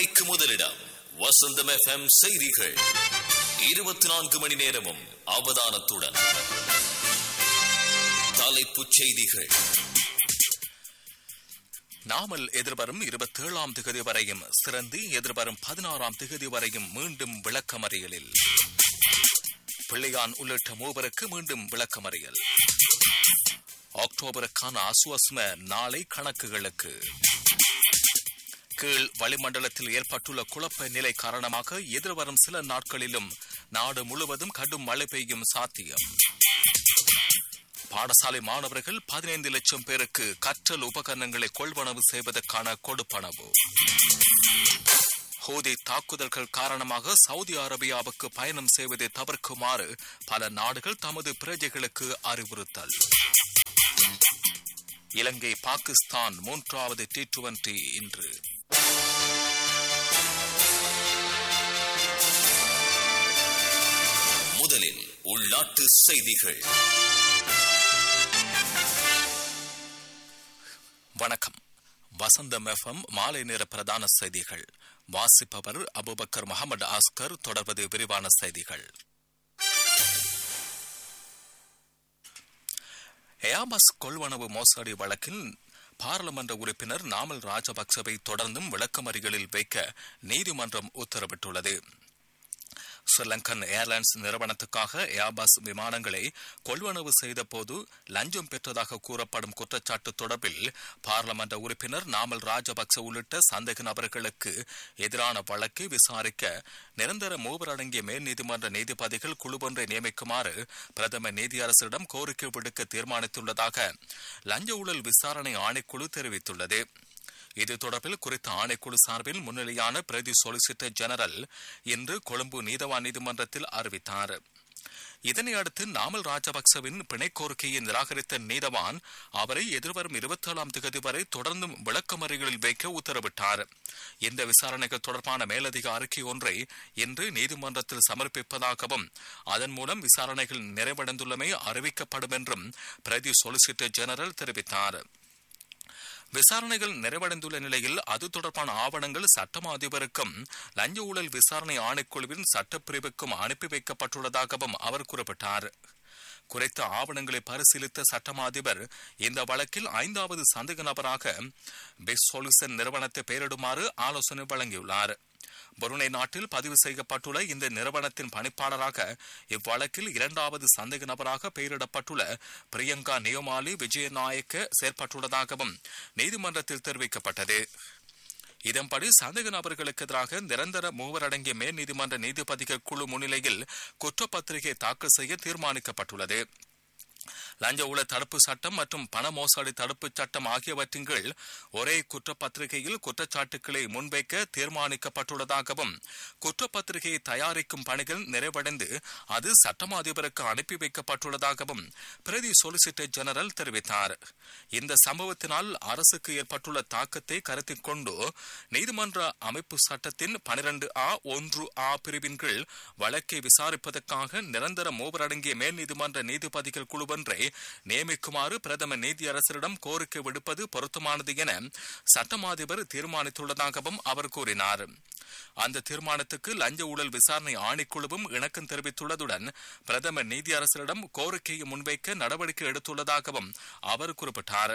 மணிக்கு முதலிடம் வசந்தம் எஃப்எம் செய்திகள் இருபத்தி நான்கு மணி நேரமும் அவதானத்துடன் தலைப்புச் செய்திகள் நாமல் எதிர்வரும் இருபத்தேழாம் திகதி வரையும் சிறந்து எதிர்வரும் பதினாறாம் திகதி வரையும் மீண்டும் விளக்கமறியலில் பிள்ளையான் உள்ளிட்ட மூவருக்கு மீண்டும் விளக்கமறியல் அக்டோபருக்கான அசுவஸ்ம நாளை கணக்குகளுக்கு கீழ் வளிமண்டலத்தில் ஏற்பட்டுள்ள குழப்ப நிலை காரணமாக எதிர்வரும் சில நாட்களிலும் நாடு முழுவதும் கடும் மழை பெய்யும் சாத்தியம் பாடசாலை மாணவர்கள் பதினைந்து லட்சம் பேருக்கு கற்றல் உபகரணங்களை கொள்வனவு செய்வதற்கான கொடுப்பனவு ஹூதி தாக்குதல்கள் காரணமாக சவுதி அரேபியாவுக்கு பயணம் செய்வதை தவிர்க்குமாறு பல நாடுகள் தமது பிரஜைகளுக்கு அறிவுறுத்தல் இலங்கை பாகிஸ்தான் மூன்றாவது டி டுவெண்டி இன்று முதலில் உள்நாட்டு செய்திகள் வணக்கம் வசந்தம் எஃப்எம் மாலை நேர பிரதான செய்திகள் வாசிப்பவர் அபுபக்கர் முகமது ஆஸ்கர் தொடர்வது விரிவான செய்திகள் ஏபஸ் கொள்வனவு மோசடி வழக்கில் பாராளுமன்ற உறுப்பினர் நாமல் ராஜபக்சவை தொடர்ந்தும் விளக்கமறிகளில் வைக்க நீதிமன்றம் உத்தரவிட்டுள்ளது ஸ்ரீலங்கன் ஏர்லைன்ஸ் நிறுவனத்துக்காக ஏர்பஸ் விமானங்களை கொள்வனவு செய்த போது லஞ்சம் பெற்றதாக கூறப்படும் குற்றச்சாட்டு தொடர்பில் பாராளுமன்ற உறுப்பினர் நாமல் ராஜபக்ச உள்ளிட்ட சந்தேக நபர்களுக்கு எதிரான வழக்கை விசாரிக்க நிரந்தர மூவர் அடங்கிய மேல் நீதிமன்ற நீதிபதிகள் குழு ஒன்றை நியமிக்குமாறு பிரதமர் நீதியரசரிடம் கோரிக்கை விடுக்க தீர்மானித்துள்ளதாக லஞ்ச ஊழல் விசாரணை ஆணைக்குழு தெரிவித்துள்ளது இது தொடர்பில் குறித்த ஆணைக்குழு சார்பில் முன்னிலையான பிரதி சொலிசிட்டர் ஜெனரல் இன்று கொழும்பு நீதவான் நீதிமன்றத்தில் அறிவித்தார் இதனை அடுத்து நாமல் ராஜபக்சவின் பிணை கோரிக்கையை நிராகரித்த நீதவான் அவரை எதிர்வரும் இருபத்தி ஏழாம் தேதி வரை தொடர்ந்தும் விளக்கமறிகளில் வைக்க உத்தரவிட்டார் இந்த விசாரணைகள் தொடர்பான மேலதிக அறிக்கை ஒன்றை இன்று நீதிமன்றத்தில் சமர்ப்பிப்பதாகவும் அதன் மூலம் விசாரணைகள் நிறைவடைந்துள்ளமை அறிவிக்கப்படும் என்றும் பிரதி சொலிசிட்டர் ஜெனரல் தெரிவித்தார் விசாரணைகள் நிறைவடைந்துள்ள நிலையில் அது தொடர்பான ஆவணங்கள் சட்டமா அதிபருக்கும் லஞ்ச ஊழல் விசாரணை ஆணைக்குழுவின் சட்டப்பிரிவுக்கும் அனுப்பி வைக்கப்பட்டுள்ளதாகவும் அவர் குறிப்பிட்டார் குறித்த ஆவணங்களை பரிசீலித்த சட்டமா அதிபர் இந்த வழக்கில் ஐந்தாவது சந்தேக நபராக பெஸ் சொல்யூஷன் நிறுவனத்தை பெயரிடுமாறு ஆலோசனை வழங்கியுள்ளார் புருணை நாட்டில் பதிவு செய்யப்பட்டுள்ள இந்த நிறுவனத்தின் பணிப்பாளராக இவ்வழக்கில் இரண்டாவது சந்தேக நபராக பெயரிடப்பட்டுள்ள பிரியங்கா நியோமாலி விஜயநாயக்க செயற்பட்டுள்ளதாகவும் நீதிமன்றத்தில் தெரிவிக்கப்பட்டது இதன்படி சந்தேக நபர்களுக்கு எதிராக நிரந்தர மூவர் அடங்கிய மேல் நீதிமன்ற நீதிபதிகள் குழு முன்னிலையில் குற்றப்பத்திரிகை தாக்கல் செய்ய தீர்மானிக்கப்பட்டுள்ளது லஞ்ச ஊழல் தடுப்பு சட்டம் மற்றும் பண மோசடி தடுப்பு சட்டம் ஆகியவற்றின் கீழ் ஒரே குற்றப்பத்திரிகையில் குற்றச்சாட்டுக்களை முன்வைக்க தீர்மானிக்கப்பட்டுள்ளதாகவும் குற்றப்பத்திரிகையை தயாரிக்கும் பணிகள் நிறைவடைந்து அது சட்டமா அதிபருக்கு அனுப்பி வைக்கப்பட்டுள்ளதாகவும் பிரதி சொலிசிட்டர் ஜெனரல் தெரிவித்தார் இந்த சம்பவத்தினால் அரசுக்கு ஏற்பட்டுள்ள தாக்கத்தை கருத்தில் கொண்டு நீதிமன்ற அமைப்பு சட்டத்தின் பனிரெண்டு ஆ ஒன்று ஆ பிரிவின் கீழ் வழக்கை விசாரிப்பதற்காக நிரந்தர மூவர் அடங்கிய மேல் நீதிமன்ற நீதிபதிகள் குழு ஒன்றை நியமிக்குமாறு பிரதமர் நீதியரசரிடம் கோரிக்கை விடுப்பது பொருத்தமானது என சட்டமாதிபர் தீர்மானித்துள்ளதாகவும் அவர் கூறினார் அந்த தீர்மானத்துக்கு லஞ்ச ஊழல் விசாரணை ஆணைக்குழுவும் இணக்கம் தெரிவித்துள்ளதுடன் பிரதமர் நீதியரசரிடம் கோரிக்கையை முன்வைக்க நடவடிக்கை எடுத்துள்ளதாகவும் அவர் குறிப்பிட்டார்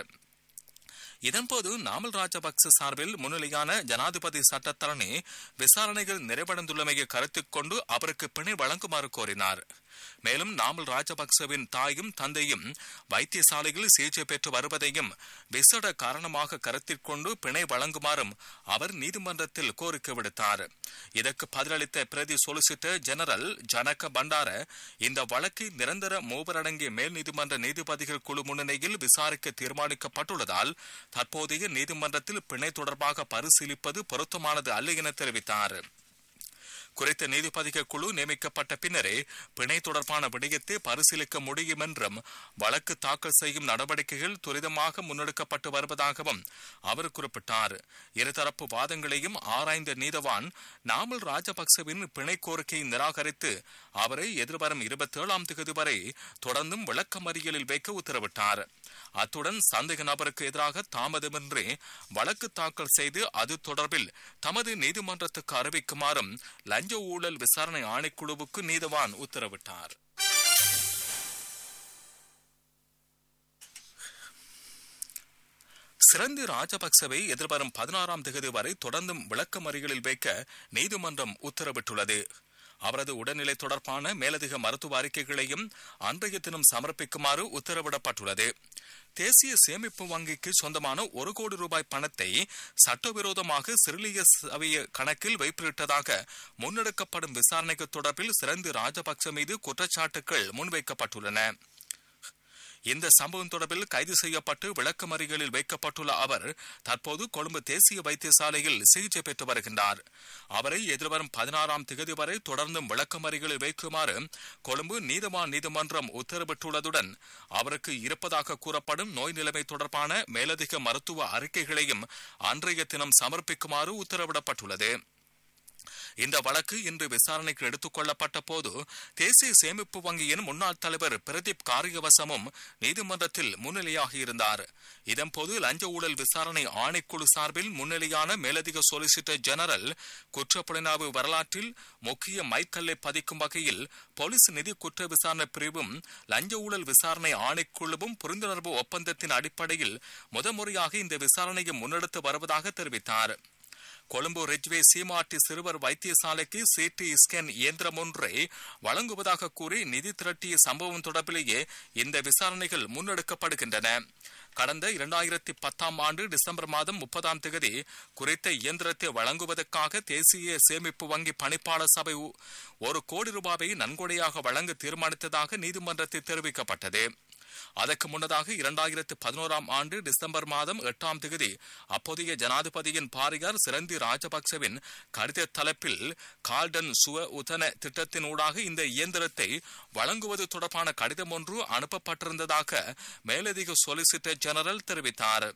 இதன்போது நாமல் ராஜபக்ச சார்பில் முன்னிலையான ஜனாதிபதி சட்டத்தரணி விசாரணைகள் நிறைவடைந்துள்ளமையை கருத்தில் கொண்டு அவருக்கு பிணை வழங்குமாறு கோரினார் மேலும் நாமல் ராஜபக்சவின் தாயும் தந்தையும் வைத்தியசாலையில் சிகிச்சை பெற்று வருவதையும் விசேட காரணமாக கருத்தில் கொண்டு பிணை வழங்குமாறும் அவர் நீதிமன்றத்தில் கோரிக்கை விடுத்தார் இதற்கு பதிலளித்த பிரதி சொலிசிட்டர் ஜெனரல் ஜனக பண்டார இந்த வழக்கை நிரந்தர மூவரடங்கிய மேல் நீதிமன்ற நீதிபதிகள் குழு முன்னிலையில் விசாரிக்க தீர்மானிக்கப்பட்டுள்ளதால் தற்போதைய நீதிமன்றத்தில் பிணை தொடர்பாக பரிசீலிப்பது பொருத்தமானது அல்ல என தெரிவித்தார் குறித்த நீதிபதிகள் குழு நியமிக்கப்பட்ட பின்னரே பிணை தொடர்பான விடயத்தை பரிசீலிக்க முடியும் என்றும் வழக்கு தாக்கல் செய்யும் நடவடிக்கைகள் துரிதமாக முன்னெடுக்கப்பட்டு வருவதாகவும் அவர் குறிப்பிட்டார் இருதரப்பு வாதங்களையும் ஆராய்ந்த நீதவான் நாமல் ராஜபக்சவின் பிணை கோரிக்கையை நிராகரித்து அவரை எதிர்வரும் இருபத்தி ஏழாம் தேதி வரை தொடர்ந்தும் விளக்கமறியலில் வைக்க உத்தரவிட்டார் அத்துடன் சந்தேக நபருக்கு எதிராக தாமதமின்றி வழக்கு தாக்கல் செய்து அது தொடர்பில் தமது நீதிமன்றத்துக்கு அறிவிக்குமாறும் லஞ்ச ஊழல் விசாரணை ஆணைக்குழுவுக்கு நீதவான் உத்தரவிட்டார் சிறந்தி ராஜபக்சவை எதிர்வரும் பதினாறாம் தேதி வரை தொடர்ந்தும் விளக்கமறியலில் வைக்க நீதிமன்றம் உத்தரவிட்டுள்ளது அவரது உடல்நிலை தொடர்பான மேலதிக மருத்துவ அறிக்கைகளையும் அன்றைய தினம் சமர்ப்பிக்குமாறு உத்தரவிடப்பட்டுள்ளது தேசிய சேமிப்பு வங்கிக்கு சொந்தமான ஒரு கோடி ரூபாய் பணத்தை சட்டவிரோதமாக சிறிலிய சபைய கணக்கில் வைப்பிட்டதாக முன்னெடுக்கப்படும் விசாரணைக்கு தொடர்பில் சிறந்து ராஜபக்ச மீது குற்றச்சாட்டுகள் முன்வைக்கப்பட்டுள்ளன இந்த சம்பவம் தொடர்பில் கைது செய்யப்பட்டு விளக்கமறியலில் வைக்கப்பட்டுள்ள அவர் தற்போது கொழும்பு தேசிய வைத்தியசாலையில் சிகிச்சை பெற்று வருகின்றார் அவரை எதிர்வரும் பதினாறாம் திகதி வரை தொடர்ந்தும் விளக்கமறியலில் வைக்குமாறு கொழும்பு நீதவான் நீதிமன்றம் உத்தரவிட்டுள்ளதுடன் அவருக்கு இருப்பதாக கூறப்படும் நோய் நிலைமை தொடர்பான மேலதிக மருத்துவ அறிக்கைகளையும் அன்றைய தினம் சமர்ப்பிக்குமாறு உத்தரவிடப்பட்டுள்ளது இந்த வழக்கு இன்று விசாரணைக்கு எடுத்துக் கொள்ளப்பட்ட போது தேசிய சேமிப்பு வங்கியின் முன்னாள் தலைவர் பிரதீப் காரியவசமும் நீதிமன்றத்தில் முன்னிலையாக இருந்தார் இதன்போது லஞ்ச ஊழல் விசாரணை ஆணைக்குழு சார்பில் முன்னிலையான மேலதிக சொலிசிட்டர் ஜெனரல் குற்றப்புலனாய்வு வரலாற்றில் முக்கிய மைக்கல்லை பதிக்கும் வகையில் போலீஸ் நிதி குற்ற விசாரணை பிரிவும் லஞ்ச ஊழல் விசாரணை ஆணைக்குழுவும் புரிந்துணர்வு ஒப்பந்தத்தின் அடிப்படையில் முதமுறையாக இந்த விசாரணையை முன்னெடுத்து வருவதாக தெரிவித்தார் கொழும்பு ரெஜ்வே சீமாட்டி சிறுவர் வைத்தியசாலைக்கு சிடி ஸ்கேன் இயந்திரம் ஒன்றை வழங்குவதாக கூறி நிதி திரட்டிய சம்பவம் தொடர்பிலேயே இந்த விசாரணைகள் முன்னெடுக்கப்படுகின்றன கடந்த இரண்டாயிரத்தி பத்தாம் ஆண்டு டிசம்பர் மாதம் முப்பதாம் தேதி குறித்த இயந்திரத்தை வழங்குவதற்காக தேசிய சேமிப்பு வங்கி பணிப்பாளர் சபை ஒரு கோடி ரூபாவை நன்கொடையாக வழங்க தீர்மானித்ததாக நீதிமன்றத்தில் தெரிவிக்கப்பட்டது அதற்கு முன்னதாக இரண்டாயிரத்து பதினோராம் ஆண்டு டிசம்பர் மாதம் எட்டாம் தேதி அப்போதைய ஜனாதிபதியின் பாரியார் சிரந்தி ராஜபக்சவின் கடித தலைப்பில் கால்டன் சுவ உதன திட்டத்தின் ஊடாக இந்த இயந்திரத்தை வழங்குவது தொடர்பான கடிதம் ஒன்று அனுப்பப்பட்டிருந்ததாக மேலதிக சொலிசிட்டர் ஜெனரல் தெரிவித்தார்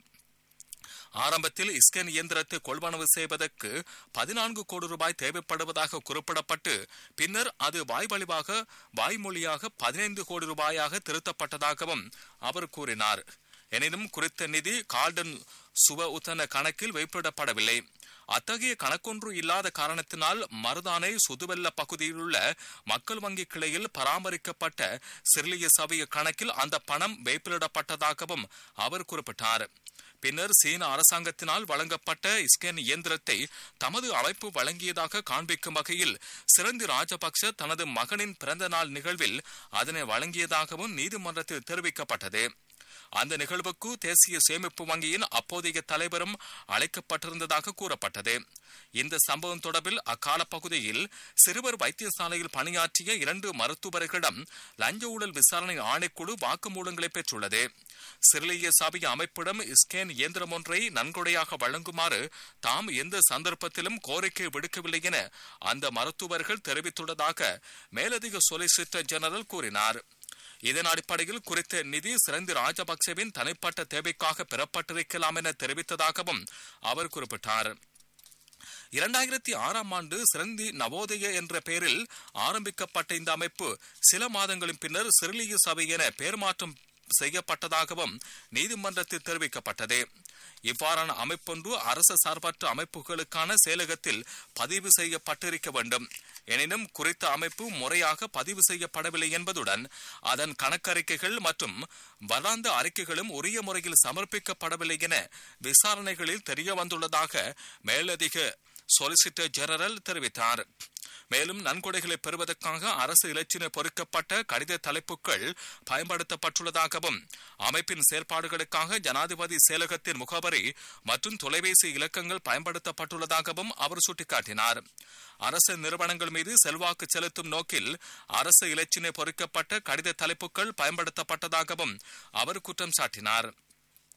ஆரம்பத்தில் இஸ்கேன் இயந்திரத்தை கொள்வனவு செய்வதற்கு பதினான்கு கோடி ரூபாய் தேவைப்படுவதாக குறிப்பிடப்பட்டு பின்னர் அது வாய்வழிவாக வாய்மொழியாக பதினைந்து கோடி ரூபாயாக திருத்தப்பட்டதாகவும் அவர் கூறினார் எனினும் குறித்த நிதி கால்டன் சுவ உத்தன கணக்கில் வைப்பிடப்படவில்லை அத்தகைய கணக்கொன்று இல்லாத காரணத்தினால் மருதானை சுதுவெல்ல பகுதியிலுள்ள மக்கள் வங்கி கிளையில் பராமரிக்கப்பட்ட சிறிலிய சபைய கணக்கில் அந்த பணம் வைப்பிலிடப்பட்டதாகவும் அவர் குறிப்பிட்டார் பின்னர் சீன அரசாங்கத்தினால் வழங்கப்பட்ட இஸ்கேன் இயந்திரத்தை தமது அமைப்பு வழங்கியதாக காண்பிக்கும் வகையில் சிறந்தி ராஜபக்ச தனது மகனின் பிறந்த நாள் நிகழ்வில் அதனை வழங்கியதாகவும் நீதிமன்றத்தில் தெரிவிக்கப்பட்டது அந்த நிகழ்வுக்கு தேசிய சேமிப்பு வங்கியின் அப்போதைய தலைவரும் அழைக்கப்பட்டிருந்ததாக கூறப்பட்டது இந்த சம்பவம் தொடர்பில் அக்கால பகுதியில் சிறுவர் வைத்தியசாலையில் பணியாற்றிய இரண்டு மருத்துவர்களிடம் லஞ்ச ஊழல் விசாரணை ஆணைக்குழு வாக்குமூலங்களை பெற்றுள்ளது சிறிலிய சபை அமைப்பிடம் ஸ்கேன் இயந்திரம் ஒன்றை நன்கொடையாக வழங்குமாறு தாம் எந்த சந்தர்ப்பத்திலும் கோரிக்கை விடுக்கவில்லை என அந்த மருத்துவர்கள் தெரிவித்துள்ளதாக மேலதிக சொலிசிட்டர் ஜெனரல் கூறினார் இதன் அடிப்படையில் குறித்த நிதி சிறந்தி ராஜபக்சவின் தனிப்பட்ட தேவைக்காக பெறப்பட்டிருக்கலாம் என தெரிவித்ததாகவும் அவர் குறிப்பிட்டார் இரண்டாயிரத்தி ஆறாம் ஆண்டு சிறந்தி நவோதய என்ற பெயரில் ஆரம்பிக்கப்பட்ட இந்த அமைப்பு சில மாதங்களின் பின்னர் சிறிலிய சபை என பெயர் மாற்றம் செய்யப்பட்டதாகவும் நீதிமன்றத்தில் தெரிவிக்கப்பட்டது இவ்வாறான அமைப்பொன்று அரசு சார்பற்ற அமைப்புகளுக்கான செயலகத்தில் பதிவு செய்யப்பட்டிருக்க வேண்டும் எனினும் குறித்த அமைப்பு முறையாக பதிவு செய்யப்படவில்லை என்பதுடன் அதன் கணக்கறிக்கைகள் மற்றும் வராந்த அறிக்கைகளும் உரிய முறையில் சமர்ப்பிக்கப்படவில்லை என விசாரணைகளில் தெரிய வந்துள்ளதாக மேலதிக சொலிசிட்டர் ஜெனரல் தெரிவித்தார் மேலும் நன்கொடைகளை பெறுவதற்காக அரசு இலச்சினை பொறிக்கப்பட்ட கடித தலைப்புகள் பயன்படுத்தப்பட்டுள்ளதாகவும் அமைப்பின் செயல்பாடுகளுக்காக ஜனாதிபதி செயலகத்தின் முகவரி மற்றும் தொலைபேசி இலக்கங்கள் பயன்படுத்தப்பட்டுள்ளதாகவும் அவர் சுட்டிக்காட்டினார் அரசு நிறுவனங்கள் மீது செல்வாக்கு செலுத்தும் நோக்கில் அரசு இலச்சினை பொறிக்கப்பட்ட கடித தலைப்புகள் பயன்படுத்தப்பட்டதாகவும் அவர் குற்றம் சாட்டினார்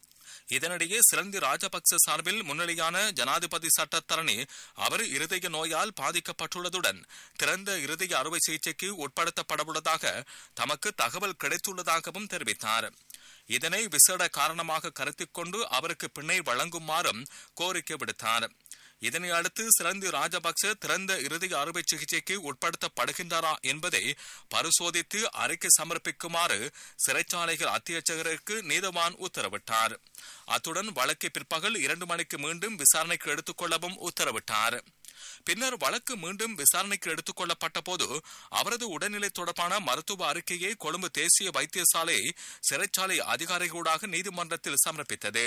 இதனிடையே சிலந்தி ராஜபக்ச சார்பில் முன்னிலையான ஜனாதிபதி சட்டத்தரணி அவர் இருதய நோயால் பாதிக்கப்பட்டுள்ளதுடன் திறந்த இருதய அறுவை சிகிச்சைக்கு உட்படுத்தப்படவுள்ளதாக தமக்கு தகவல் கிடைத்துள்ளதாகவும் தெரிவித்தார் இதனை விசேட காரணமாக கருத்தில் கொண்டு அவருக்கு பிணை வழங்குமாறும் கோரிக்கை விடுத்தார் இதனை அடுத்து சிலந்தி ராஜபக்ச திறந்த இருதய அறுவை சிகிச்சைக்கு உட்படுத்தப்படுகின்றாரா என்பதை பரிசோதித்து அறிக்கை சமர்ப்பிக்குமாறு சிறைச்சாலைகள் அத்தியட்சகருக்கு நீதவான் உத்தரவிட்டார் அத்துடன் வழக்கை பிற்பகல் இரண்டு மணிக்கு மீண்டும் விசாரணைக்கு எடுத்துக் கொள்ளவும் உத்தரவிட்டார் பின்னர் வழக்கு மீண்டும் விசாரணைக்கு எடுத்துக் கொள்ளப்பட்ட போது அவரது உடல்நிலை தொடர்பான மருத்துவ அறிக்கையை கொழும்பு தேசிய வைத்தியசாலை சிறைச்சாலை அதிகாரிகளூடாக நீதிமன்றத்தில் சமர்ப்பித்தது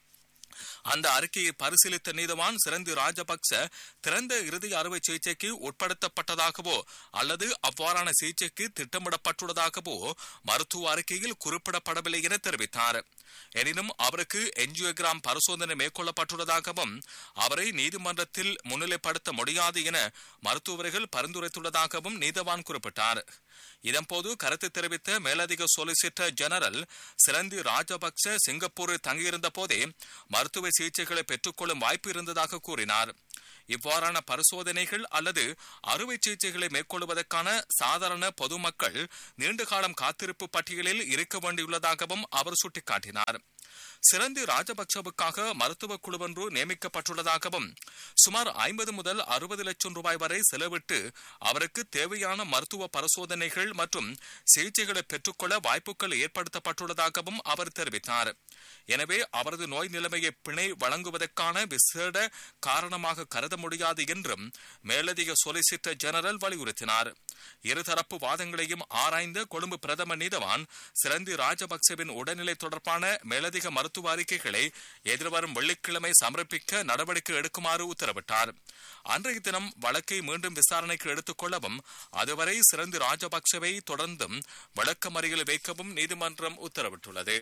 அந்த அறிக்கையை பரிசீலித்த நீதவான் சிறந்து ராஜபக்ச திறந்த இறுதி அறுவை சிகிச்சைக்கு உட்படுத்தப்பட்டதாகவோ அல்லது அவ்வாறான சிகிச்சைக்கு திட்டமிடப்பட்டுள்ளதாகவோ மருத்துவ அறிக்கையில் குறிப்பிடப்படவில்லை என தெரிவித்தார் எனினும் அவருக்கு என்ஜியோகிராம் பரிசோதனை மேற்கொள்ளப்பட்டுள்ளதாகவும் அவரை நீதிமன்றத்தில் முன்னிலைப்படுத்த முடியாது என மருத்துவர்கள் பரிந்துரைத்துள்ளதாகவும் நீதவான் குறிப்பிட்டார் இதன்போது கருத்து தெரிவித்த மேலதிக சொலிசிட்டர் ஜெனரல் சிலந்தி ராஜபக்ச சிங்கப்பூரில் தங்கியிருந்த போதே மருத்துவ சிகிச்சைகளை பெற்றுக்கொள்ளும் வாய்ப்பு இருந்ததாக கூறினார் இவ்வாறான பரிசோதனைகள் அல்லது அறுவை சிகிச்சைகளை மேற்கொள்வதற்கான சாதாரண பொதுமக்கள் நீண்டகாலம் காத்திருப்பு பட்டியலில் இருக்க வேண்டியுள்ளதாகவும் அவர் சுட்டிக்காட்டினார் சிறந்தி ராஜபக்சவுக்காக மருத்துவ குழுவொன்று நியமிக்கப்பட்டுள்ளதாகவும் சுமார் ஐம்பது முதல் அறுபது லட்சம் ரூபாய் வரை செலவிட்டு அவருக்கு தேவையான மருத்துவ பரிசோதனைகள் மற்றும் சிகிச்சைகளை பெற்றுக்கொள்ள வாய்ப்புகள் ஏற்படுத்தப்பட்டுள்ளதாகவும் அவர் தெரிவித்தார் எனவே அவரது நோய் நிலைமையை பிணை வழங்குவதற்கான விசேட காரணமாக கருத முடியாது என்றும் மேலதிக சொலிசிட்டர் ஜெனரல் வலியுறுத்தினார் இருதரப்பு வாதங்களையும் ஆராய்ந்த கொழும்பு பிரதம நீதவான் சிறந்தி ராஜபக்சவின் உடல்நிலை தொடர்பான மேலதிக மருத்துவ அறிக்கைகளை எதிர்வரும் வெள்ளிக்கிழமை சமர்ப்பிக்க நடவடிக்கை எடுக்குமாறு உத்தரவிட்டார் அன்றைய தினம் வழக்கை மீண்டும் விசாரணைக்கு எடுத்துக் கொள்ளவும் அதுவரை சிறந்தி ராஜபக்சவை தொடர்ந்தும் விளக்கமறியலில் வைக்கவும் நீதிமன்றம் உத்தரவிட்டுள்ளது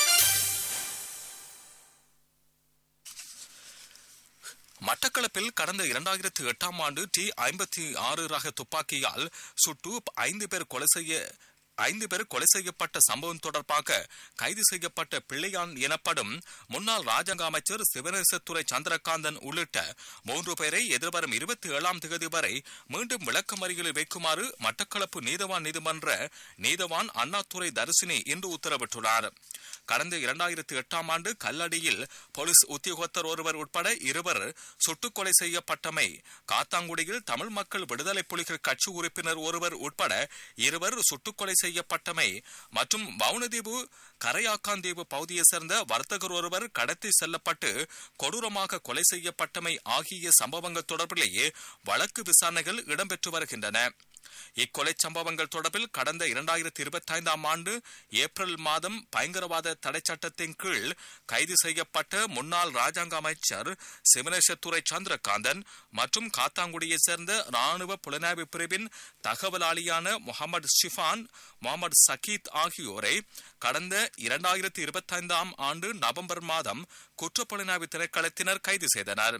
மட்டக்களப்பில் கடந்த இரண்டாயிரத்தி எட்டாம் ஆண்டு டி ஐம்பத்தி ஆறு ரக துப்பாக்கியால் சுட்டு ஐந்து பேர் கொலை செய்ய ஐந்து பேர் கொலை செய்யப்பட்ட சம்பவம் தொடர்பாக கைது செய்யப்பட்ட பிள்ளையான் எனப்படும் முன்னாள் ராஜாங்க அமைச்சர் சிவநேசத்துறை சந்திரகாந்தன் உள்ளிட்ட மூன்று பேரை எதிர்வரும் இருபத்தி ஏழாம் தேதி வரை மீண்டும் விளக்கமறியலில் வைக்குமாறு மட்டக்களப்பு நீதவான் நீதிமன்ற நீதவான் அண்ணாதுரை தரிசினி இன்று உத்தரவிட்டுள்ளார் கடந்த இரண்டாயிரத்தி எட்டாம் ஆண்டு கல்லடியில் போலீஸ் உத்தியோகத்தர் ஒருவர் உட்பட இருவர் சுட்டுக் கொலை செய்யப்பட்டமை காத்தாங்குடியில் தமிழ் மக்கள் விடுதலை புலிகள் கட்சி உறுப்பினர் ஒருவர் உட்பட இருவர் சுட்டுக் கொலை செய்யப்பட்டமை மற்றும் வவுனதீவு கரையாக்காந்தீவு பகுதியைச் சேர்ந்த வர்த்தகர் ஒருவர் கடத்தி செல்லப்பட்டு கொடூரமாக கொலை செய்யப்பட்டமை ஆகிய சம்பவங்கள் தொடர்பிலேயே வழக்கு விசாரணைகள் இடம்பெற்று வருகின்றன இக்கொலை சம்பவங்கள் தொடர்பில் கடந்த இரண்டாயிரத்தி இருபத்தி ஐந்தாம் ஆண்டு ஏப்ரல் மாதம் பயங்கரவாத தடை சட்டத்தின் கீழ் கைது செய்யப்பட்ட முன்னாள் ராஜாங்க அமைச்சர் சிவனேசத்துறை சந்திரகாந்தன் மற்றும் காத்தாங்குடியைச் சேர்ந்த ராணுவ புலனாய்வு பிரிவின் தகவலாளியான முகமது ஷிஃபான் முகமது சகீத் ஆகியோரை கடந்த இரண்டாயிரத்தி இருபத்தி ஐந்தாம் ஆண்டு நவம்பர் மாதம் குற்றப்புலனாய்வு திணைக்களத்தினர் கைது செய்தனர்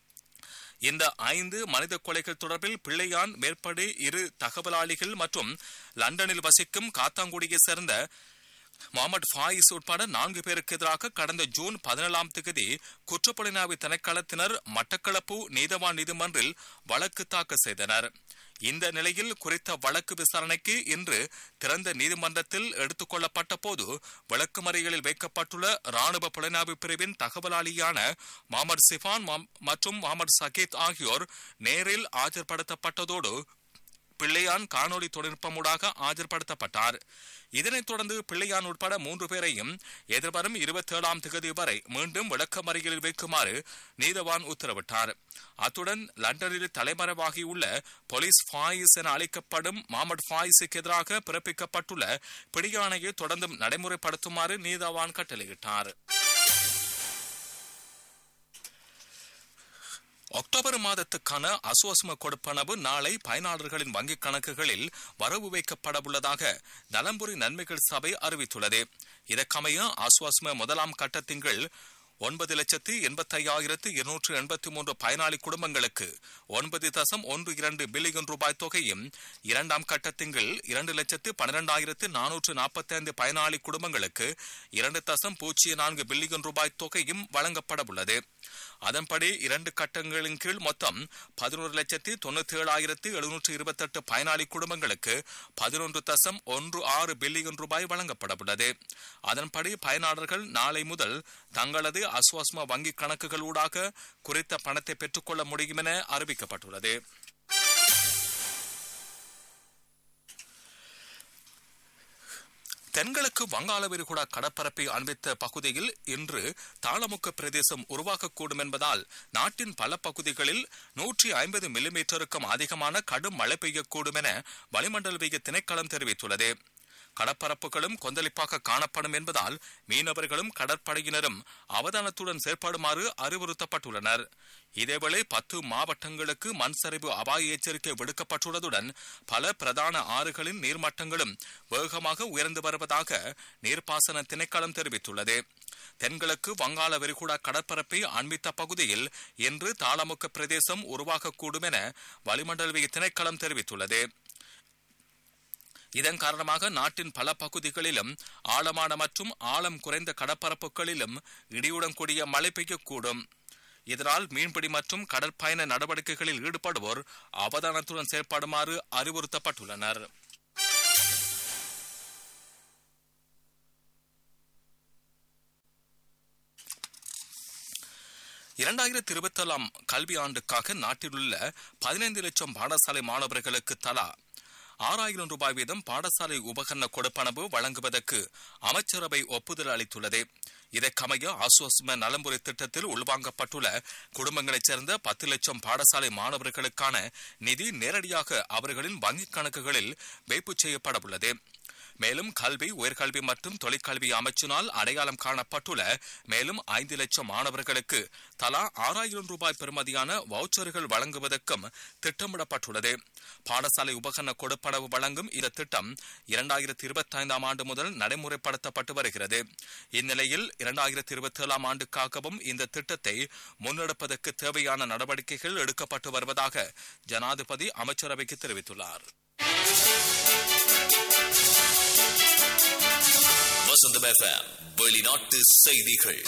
இந்த ஐந்து மனித கொலைகள் தொடர்பில் பிள்ளையான் மேற்படி இரு தகவலாளிகள் மற்றும் லண்டனில் வசிக்கும் காத்தாங்குடியைச் சேர்ந்த முகமது ஃபாயிஸ் உட்பட நான்கு பேருக்கு எதிராக கடந்த ஜூன் பதினேழாம் தேதி குற்றப்புலனாய்வு திணைக்களத்தினர் மட்டக்களப்பு நீதவான் நீதிமன்றில் வழக்கு தாக்கல் செய்தனர் இந்த நிலையில் குறித்த வழக்கு விசாரணைக்கு இன்று திறந்த நீதிமன்றத்தில் எடுத்துக் கொள்ளப்பட்ட போது விளக்குமறைகளில் வைக்கப்பட்டுள்ள ராணுவ புலனாய்வு பிரிவின் தகவலாளியான முகமது சிஃபான் மற்றும் முகமது சகீத் ஆகியோர் நேரில் ஆஜர்படுத்தப்பட்டதோடு பிள்ளையான் காணொலி தொழில்நுட்பமூடாக ஆஜர்படுத்தப்பட்டார் இதனைத் தொடர்ந்து பிள்ளையான் உட்பட மூன்று பேரையும் எதிர்வரும் இருபத்தி ஏழாம் தேதி வரை மீண்டும் விளக்கமறியலில் வைக்குமாறு நீதவான் உத்தரவிட்டார் அத்துடன் லண்டனில் தலைமறைவாகியுள்ள போலீஸ் ஃபாயிஸ் என அழைக்கப்படும் மாமட் ஃபாயிஸுக்கு எதிராக பிறப்பிக்கப்பட்டுள்ள பிடியாணையை தொடர்ந்தும் நடைமுறைப்படுத்துமாறு நீதவான் கட்டளையிட்டார் அக்டோபர் மாதத்துக்கான அசுவசம கொடுப்பனவு நாளை பயனாளர்களின் வங்கிக் கணக்குகளில் வரவு வைக்கப்படவுள்ளதாக நலம்புரி நன்மைகள் சபை அறிவித்துள்ளது இதற்கமைய அசுவாசம முதலாம் கட்டத்தின் கீழ் ஒன்பது லட்சத்து எண்பத்தி ஐயாயிரத்து இருநூற்று எண்பத்தி மூன்று பயனாளி குடும்பங்களுக்கு ஒன்பது தசம் ஒன்று இரண்டு பில்லியன் ரூபாய் தொகையும் இரண்டாம் கட்டத்தின் கீழ் இரண்டு லட்சத்து பன்னிரண்டாயிரத்து நானூற்று நாற்பத்தி ஐந்து பயனாளி குடும்பங்களுக்கு இரண்டு தசம் பூஜ்ஜியம் நான்கு பில்லியன் ரூபாய் தொகையும் வழங்கப்பட உள்ளது அதன்படி இரண்டு கட்டங்களின் கீழ் மொத்தம் பதினோரு லட்சத்தி தொண்ணூத்தி ஏழாயிரத்து எழுநூற்று இருபத்தெட்டு பயனாளி குடும்பங்களுக்கு பதினொன்று தசம் ஒன்று ஆறு பில்லியன் ரூபாய் வழங்கப்பட உள்ளது அதன்படி பயனாளர்கள் நாளை முதல் தங்களது அஸ்வாஸ்ம வங்கிக் கணக்குகளூடாக குறித்த பணத்தை பெற்றுக்கொள்ள முடியும் என அறிவிக்கப்பட்டுள்ளது தென்கிழக்கு வங்காள விரிகுடா கடற்பரப்பை அண்மித்த பகுதியில் இன்று தாளமுக்க பிரதேசம் உருவாகக்கூடும் என்பதால் நாட்டின் பல பகுதிகளில் நூற்றி ஐம்பது மில்லிமீட்டருக்கும் அதிகமான கடும் மழை பெய்யக்கூடும் என வளிமண்டலவிய திணைக்களம் தெரிவித்துள்ளது கடற்பரப்புகளும் கொந்தளிப்பாக காணப்படும் என்பதால் மீனவர்களும் கடற்படையினரும் அவதானத்துடன் செயற்படுமாறு அறிவுறுத்தப்பட்டுள்ளனர் இதேவேளை பத்து மாவட்டங்களுக்கு மண் சரிவு அபாய எச்சரிக்கை விடுக்கப்பட்டுள்ளதுடன் பல பிரதான ஆறுகளின் நீர்மட்டங்களும் வேகமாக உயர்ந்து வருவதாக நீர்ப்பாசன திணைக்களம் தெரிவித்துள்ளது தென்கிழக்கு வங்காள விரிகுடா கடற்பரப்பை அண்மித்த பகுதியில் இன்று தாளமுக்க பிரதேசம் உருவாகக்கூடும் என வளிமண்டலவிய திணைக்களம் தெரிவித்துள்ளது இதன் காரணமாக நாட்டின் பல பகுதிகளிலும் ஆழமான மற்றும் ஆழம் குறைந்த கடற்பரப்புகளிலும் இடியுடன் கூடிய மழை பெய்யக்கூடும் இதனால் மீன்பிடி மற்றும் கடற்பயண நடவடிக்கைகளில் ஈடுபடுவோர் அவதானத்துடன் செயல்படுமாறு அறிவுறுத்தப்பட்டுள்ளனர் இரண்டாயிரத்தி இருபத்தி ஏழாம் கல்வி ஆண்டுக்காக நாட்டிலுள்ள பதினைந்து லட்சம் பாடசாலை மாணவர்களுக்கு தலா ஆறாயிரம் ரூபாய் வீதம் பாடசாலை உபகரண கொடுப்பனவு வழங்குவதற்கு அமைச்சரவை ஒப்புதல் அளித்துள்ளது இதற்கமைய ஆசுவாசம நலம்புரி திட்டத்தில் உள்வாங்கப்பட்டுள்ள குடும்பங்களைச் சேர்ந்த பத்து லட்சம் பாடசாலை மாணவர்களுக்கான நிதி நேரடியாக அவர்களின் வங்கிக் கணக்குகளில் வைப்பு செய்யப்பட உள்ளது மேலும் கல்வி உயர்கல்வி மற்றும் தொழிற்கல்வி அமைச்சினால் அடையாளம் காணப்பட்டுள்ள மேலும் ஐந்து லட்சம் மாணவர்களுக்கு தலா ஆறாயிரம் ரூபாய் பெறுமதியான வவுச்சர்கள் வழங்குவதற்கும் திட்டமிடப்பட்டுள்ளது பாடசாலை உபகரண கொடுப்பனவு வழங்கும் இந்த திட்டம் இரண்டாயிரத்தி இருபத்தி ஐந்தாம் ஆண்டு முதல் நடைமுறைப்படுத்தப்பட்டு வருகிறது இந்நிலையில் இரண்டாயிரத்தி இருபத்தி ஏழாம் ஆண்டுக்காகவும் இந்த திட்டத்தை முன்னெடுப்பதற்கு தேவையான நடவடிக்கைகள் எடுக்கப்பட்டு வருவதாக ஜனாதிபதி அமைச்சரவைக்கு தெரிவித்துள்ளார் வசந்தம் எஃப்எம் வெளிநாட்டு செய்திகள்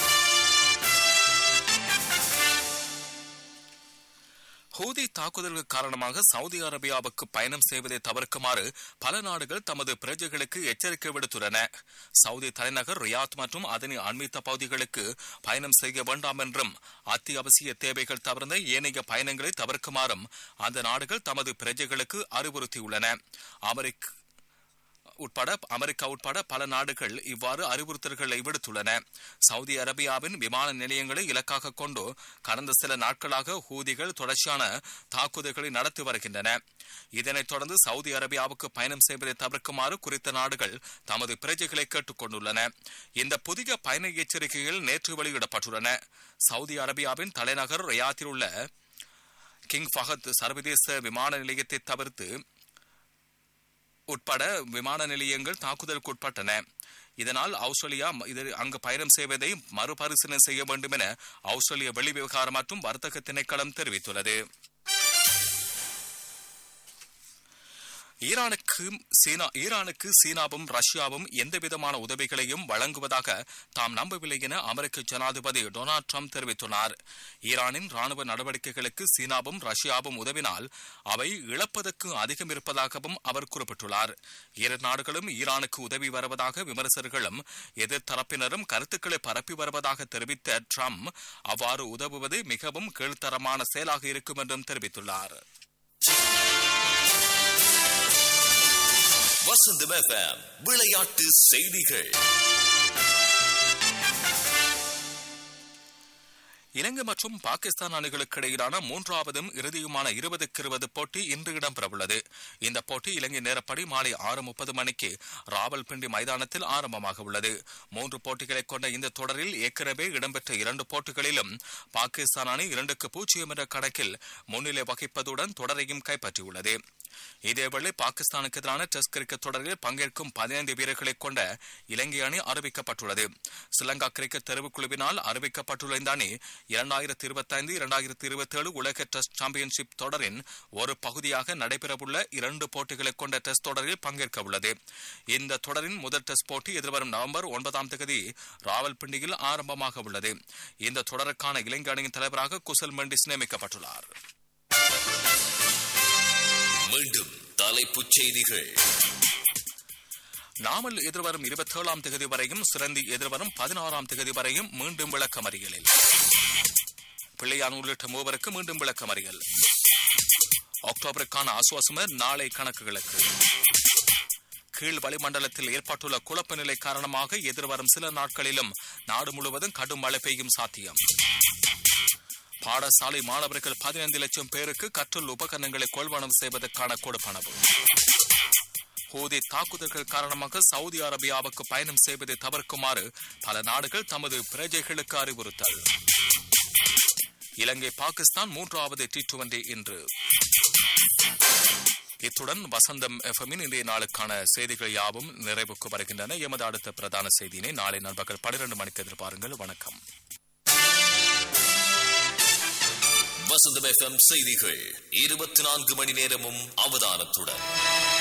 ஹூதி தாக்குதலுக்கு காரணமாக சவுதி அரேபியாவுக்கு பயணம் செய்வதை தவிர்க்குமாறு பல நாடுகள் தமது பிரஜைகளுக்கு எச்சரிக்கை விடுத்துள்ளன சவுதி தலைநகர் ரியாத் மற்றும் அதனை அண்மித்த பகுதிகளுக்கு பயணம் செய்ய வேண்டாம் என்றும் அத்தியாவசிய தேவைகள் தவிர்ந்த ஏனைய பயணங்களை தவிர்க்குமாறும் அந்த நாடுகள் தமது பிரஜைகளுக்கு அறிவுறுத்தியுள்ளன அமெரிக்க உட்பட அமெரிக்கா உட்பட பல நாடுகள் இவ்வாறு அறிவுறுத்தல்களை விடுத்துள்ளன சவுதி அரேபியாவின் விமான நிலையங்களை இலக்காக கொண்டு கடந்த சில நாட்களாக ஹூதிகள் தொடர்ச்சியான தாக்குதல்களை நடத்தி வருகின்றன இதனைத் தொடர்ந்து சவுதி அரேபியாவுக்கு பயணம் செய்வதை தவிர்க்குமாறு குறித்த நாடுகள் தமது பிரஜைகளை கேட்டுக் கொண்டுள்ளன இந்த புதிய பயண எச்சரிக்கைகள் நேற்று வெளியிடப்பட்டுள்ளன சவுதி அரேபியாவின் தலைநகர் ரியாத்தில் உள்ள கிங் ஃபஹத் சர்வதேச விமான நிலையத்தை தவிர்த்து உட்பட விமான நிலையங்கள் தாக்குதலுக்கு உட்பட்டன இதனால் ஆஸ்திரேலியா இது அங்கு பயணம் செய்வதை மறுபரிசீலனை செய்ய வேண்டும் என ஆஸ்திரேலிய வெளிவிவகாரம் மற்றும் வர்த்தக திணைக்களம் தெரிவித்துள்ளது ஈரானுக்கு சீனா ஈரானுக்கு சீனாவும் ரஷ்யாவும் எந்தவிதமான உதவிகளையும் வழங்குவதாக தாம் நம்பவில்லை என அமெரிக்க ஜனாதிபதி டொனால்டு ட்ரம்ப் தெரிவித்துள்ளார் ஈரானின் ராணுவ நடவடிக்கைகளுக்கு சீனாவும் ரஷ்யாவும் உதவினால் அவை இழப்பதற்கு அதிகம் இருப்பதாகவும் அவர் குறிப்பிட்டுள்ளார் இரு நாடுகளும் ஈரானுக்கு உதவி வருவதாக விமர்சகர்களும் எதிர்த்தரப்பினரும் கருத்துக்களை பரப்பி வருவதாக தெரிவித்த ட்ரம்ப் அவ்வாறு உதவுவது மிகவும் கீழ்த்தரமான செயலாக இருக்கும் என்றும் தெரிவித்துள்ளார் வசந்தம் எஃப்எம் விளையாட்டு செய்திகள் இலங்கை மற்றும் பாகிஸ்தான் அணிகளுக்கு இடையிலான மூன்றாவதும் இறுதியுமான இருபதுக்கு இருபது போட்டி இன்று இடம்பெறவுள்ளது இந்த போட்டி இலங்கை நேரப்படி மாலை ஆறு முப்பது மணிக்கு ராவல்பிண்டி மைதானத்தில் ஆரம்பமாக உள்ளது மூன்று போட்டிகளை கொண்ட இந்த தொடரில் ஏற்கனவே இடம்பெற்ற இரண்டு போட்டிகளிலும் பாகிஸ்தான் அணி இரண்டுக்கு பூஜ்ஜியம் என்ற கணக்கில் முன்னிலை வகிப்பதுடன் தொடரையும் கைப்பற்றியுள்ளது இதேவேளை பாகிஸ்தானுக்கு எதிரான டெஸ்ட் கிரிக்கெட் தொடரில் பங்கேற்கும் பதினைந்து வீரர்களை கொண்ட இலங்கை அணி அறிவிக்கப்பட்டுள்ளது ஸ்ரீலங்கா கிரிக்கெட் தெரிவுக்குழுவினால் அறிவிக்கப்பட்டுள்ள இந்த அணி இரண்டாயிரத்தி இருபத்தைந்து இரண்டாயிரத்தி இருபத்தி ஏழு உலக டெஸ்ட் சாம்பியன்ஷிப் தொடரின் ஒரு பகுதியாக நடைபெறவுள்ள இரண்டு போட்டிகளை கொண்ட டெஸ்ட் தொடரில் பங்கேற்க உள்ளது இந்த தொடரின் முதல் டெஸ்ட் போட்டி எதிர்வரும் நவம்பர் ஒன்பதாம் தேதி ராவல்பிண்டியில் ஆரம்பமாக உள்ளது இந்த தொடருக்கான இலங்கை அணியின் தலைவராக குசல் மெண்டிஸ் நியமிக்கப்பட்டுள்ளார் மீண்டும் தலைப்புச் செய்திகள் நாமல் எதிர்வரும் இருபத்தி ஏழாம் தேதி வரையும் சிறந்தி எதிர்வரும் பதினாறாம் தேதி வரையும் மீண்டும் விளக்கமறியலில் பிள்ளையான் உள்ளிட்ட மூவருக்கு மீண்டும் விளக்கமறியல் அக்டோபருக்கான ஆசுவாசமர் நாளை கணக்குகளுக்கு கீழ் வளிமண்டலத்தில் ஏற்பட்டுள்ள குழப்ப நிலை காரணமாக எதிர்வரும் சில நாட்களிலும் நாடு முழுவதும் கடும் மழை பெய்யும் சாத்தியம் பாடசாலை மாணவர்கள் பதினைந்து லட்சம் பேருக்கு கற்றல் உபகரணங்களை கொள்வனவு செய்வதற்கான கொடுப்பனவு ஹூதி தாக்குதல்கள் காரணமாக சவுதி அரேபியாவுக்கு பயணம் செய்வதை தவிர்க்குமாறு பல நாடுகள் தமது பிரஜைகளுக்கு அறிவுறுத்தல் இலங்கை பாகிஸ்தான் மூன்றாவது டி டுவெண்டி இன்று இத்துடன் வசந்தம் எஃப்எம்மின் இன்றைய நாளுக்கான செய்திகள் யாவும் நிறைவுக்கு வருகின்றன எமது அடுத்த பிரதான செய்தியினை நாளை நண்பர்கள் பனிரெண்டு மணிக்கு எதிர்பாருங்கள் வணக்கம் வசந்தம் எஃப்எம் செய்திகள் இருபத்தி நான்கு மணி நேரமும் அவதானத்துடன்